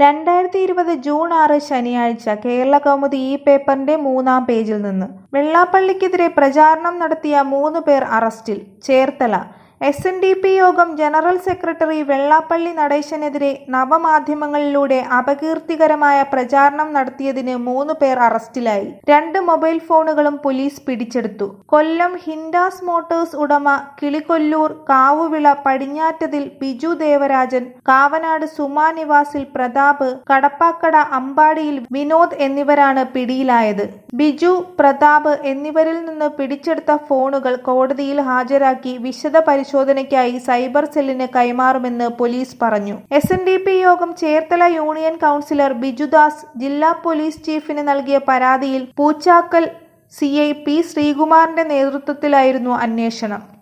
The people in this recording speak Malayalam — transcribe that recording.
രണ്ടായിരത്തി ഇരുപത് ജൂൺ ആറ് ശനിയാഴ്ച കേരള കൗമുദി ഈ പേപ്പറിന്റെ മൂന്നാം പേജിൽ നിന്ന് വെള്ളാപ്പള്ളിക്കെതിരെ പ്രചാരണം നടത്തിയ മൂന്ന് പേർ അറസ്റ്റിൽ Cherthala S N D P യോഗം ജനറൽ സെക്രട്ടറി വെള്ളാപ്പള്ളി നടേശനെതിരെ നവമാധ്യമങ്ങളിലൂടെ അപകീർത്തികരമായ പ്രചാരണം നടത്തിയതിന് മൂന്ന് പേർ അറസ്റ്റിലായി രണ്ട് മൊബൈൽ ഫോണുകളും പോലീസ് പിടിച്ചെടുത്തു കൊല്ലം ഹിൻഡാസ് മോട്ടോഴ്സ് ഉടമ കിളികൊല്ലൂർ കാവുവിള പടിഞ്ഞാറ്റതിൽ ബിജു ദേവരാജൻ കാവനാട് സുമാ നിവാസിൽ പ്രതാപ് കടപ്പാക്കട അമ്പാടിയിൽ വിനോദ് എന്നിവരാണ് പിടിയിലായത് ബിജു പ്രതാപ് എന്നിവരിൽ നിന്ന് പിടിച്ചെടുത്ത ഫോണുകൾ കോടതിയിൽ ഹാജരാക്കി വിശദ പരിശോധനയ്ക്കായി സൈബർ സെല്ലിന് കൈമാറുമെന്ന് പോലീസ് പറഞ്ഞു എസ് എൻ ഡി പി യോഗം ചേർത്തല യൂണിയൻ കൗൺസിലർ ബിജുദാസ് ജില്ലാ പോലീസ് ചീഫിന് നൽകിയ പരാതിയിൽ പൂച്ചാക്കൽ സി ഐ പി ശ്രീകുമാറിന്റെ നേതൃത്വത്തിലായിരുന്നു അന്വേഷണം